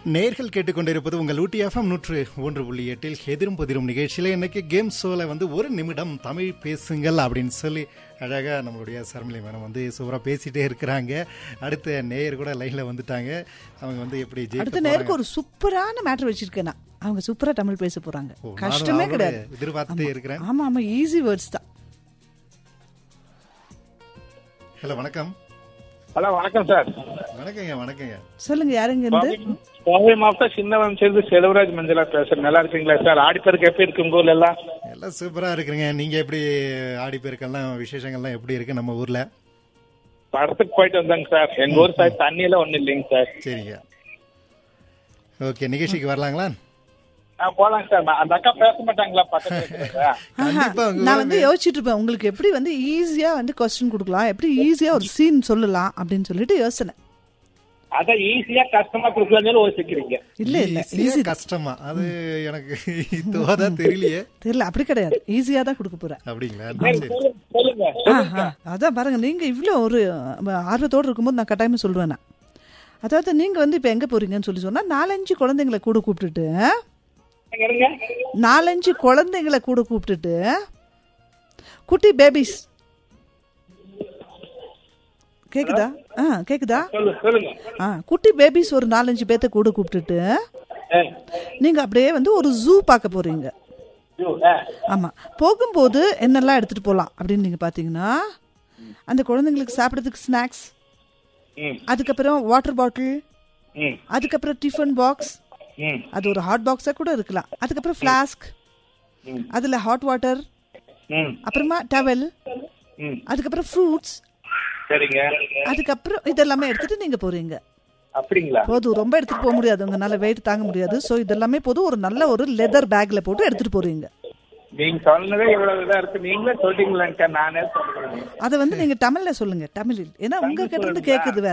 நேர்கள் கேட்டுக்கொண்டிருப்பது உங்கள் ஊட்டி எஃப்எம் நூற்று ஒன்று புள்ளி எட்டில் எதிரும் புதிரும் நிகழ்ச்சியில் இன்னைக்கு கேம் ஷோல வந்து ஒரு நிமிடம் தமிழ் பேசுங்கள் அப்படின்னு சொல்லி அழகா நம்மளுடைய சர்மிளி மேடம் வந்து சூப்பரா பேசிட்டே இருக்கிறாங்க அடுத்த நேயர் கூட லைன்ல வந்துட்டாங்க அவங்க வந்து எப்படி அடுத்த ஜெயிக்க நேருக்கு ஒரு சூப்பரான மேட்டர் வச்சிருக்கேன் நான் அவங்க சூப்பரா தமிழ் பேச போறாங்க ஓ, நானும் கஷ்டமே அவரோட கிடையாது எதிர்பார்த்துட்டே இருக்கிறேன் ஆமா ஆமா ஈஸி வேர்ட்ஸ் தான் ஹலோ வணக்கம் ஹலோ வணக்கம் சார் வணக்கங்க வணக்கங்க சொல்லுங்க யாருங்க இருந்து கோவை மாவட்டம் சின்னவன் சேர்ந்து செல்வராஜ் மஞ்சளா பேசுறேன் நல்லா இருக்கீங்களா சார் ஆடிப்பருக்கு எப்படி இருக்கு உங்க ஊர்ல எல்லாம் எல்லாம் சூப்பரா இருக்கிறீங்க நீங்க எப்படி ஆடி பெருக்கெல்லாம் விசேஷங்கள்லாம் எப்படி இருக்கு நம்ம ஊர்ல படத்துக்கு போயிட்டு வந்தாங்க சார் எங்க ஊர் சார் தண்ணி எல்லாம் ஒண்ணும் இல்லைங்க சார் சரிங்க ஓகே நிகழ்ச்சிக்கு வரலாங்களா ஆ போலாங்க சார் நான் அந்த அக்கா பேச மாட்டாங்களா பக்கத்துல இருக்கிறவங்க? கண்டிப்பா உங்க நான் வந்து யோசிச்சுட்டு இருப்பேன் உங்களுக்கு எப்படி வந்து ஈஸியா வந்து கொஸ்டின் கொடுக்கலாம் எப்படி ஈஸியா ஒரு சீன் சொல்லலாம் அப்படின்னு சொல்லிட்டு யோசனை அதான் ஈஸியா கஷ்டமா கொடுக்கலாம்னு யோசிக்கிறீங்க இல்ல இல்ல ஈஸியா ஈஸி கஷ்டமா அது எனக்கு இதுவாதான் தெரியலையே தெரியல அப்படி கிடையாது ஈஸியா தான் கொடுக்க போறேன் அப்படிங்களா சரி, சரி சொல்லுங்க சொல்லுங்க ஆஹா, அதான் பாருங்க நீங்க இவ்வளோ ஒரு அஹ், ஆர்வத்தோடு இருக்கும்போது நான் கட்டாயமா சொல்லுவேன் நான் அதாவது நீங்க வந்து இப்ப எங்க போறீங்கன்னு சொல்லி சொன்னா நாலஞ்சு குழந்தைங்களை கூட கூப்பிட்டுட்டு இங்க இருங்க நாலஞ்சு குழந்தைங்களை கூட கூப்பிட்டுட்டு குட்டி பேபிஸ் கேக்குதா ஆ கேக்குதா சொல்லு சொல்லுங்க ஆ குட்டி பேபிஸ் ஒரு நாலஞ்சு பேத்த கூட கூப்பிட்டுட்டு ஆ, நீங்க அப்படியே வந்து ஒரு ஜூ பார்க்க போறீங்க ஐயோ, ஆ, ஆமா போகும்போது என்னெல்லாம் எடுத்துட்டு போகலாம் அப்படின்னு நீங்க பாத்தீங்கன்னா அந்த குழந்தைங்களுக்கு சாப்பிட்றதுக்கு ஸ்நாக்ஸ் ம், அதுக்கப்புறம் வாட்டர் பாட்டில் ம், அதுக்கப்புறம் டிஃபன் பாக்ஸ் ம், அது ஒரு ஹாட் பாக்ஸா கூட இருக்கலாம் அதுக்கப்புறம் ஃப்ளாஸ்க் ம். அதுல ஹாட் வாட்டர் ம், அப்புறமா டவல் ம். அதுக்கப்புறம் ஃப்ரூட்ஸ் சரிங்க அதுக்கப்புறம் இதெல்லாமே எடுத்துட்டு நீங்க போறீங்க அப்படிங்களா போதும் ரொம்ப எடுத்துட்டு போக முடியாது உங்களால வெயிட் தாங்க முடியாது ஸோ இதெல்லாமே போதும் ஒரு நல்ல ஒரு லெதர் பேக்ல போட்டு எடுத்துட்டு போறீங்க நீங்க சொன்னதே இவ்வளவு இதா இருக்கு நீங்களே சொல்றீங்களாங்க நானே சொல்றேன் அதை வந்து நீங்க தமிழ்ல சொல்லுங்க தமிழில் ஏன்னா உங்க கிட்ட இருந்து கேக்குறது வேற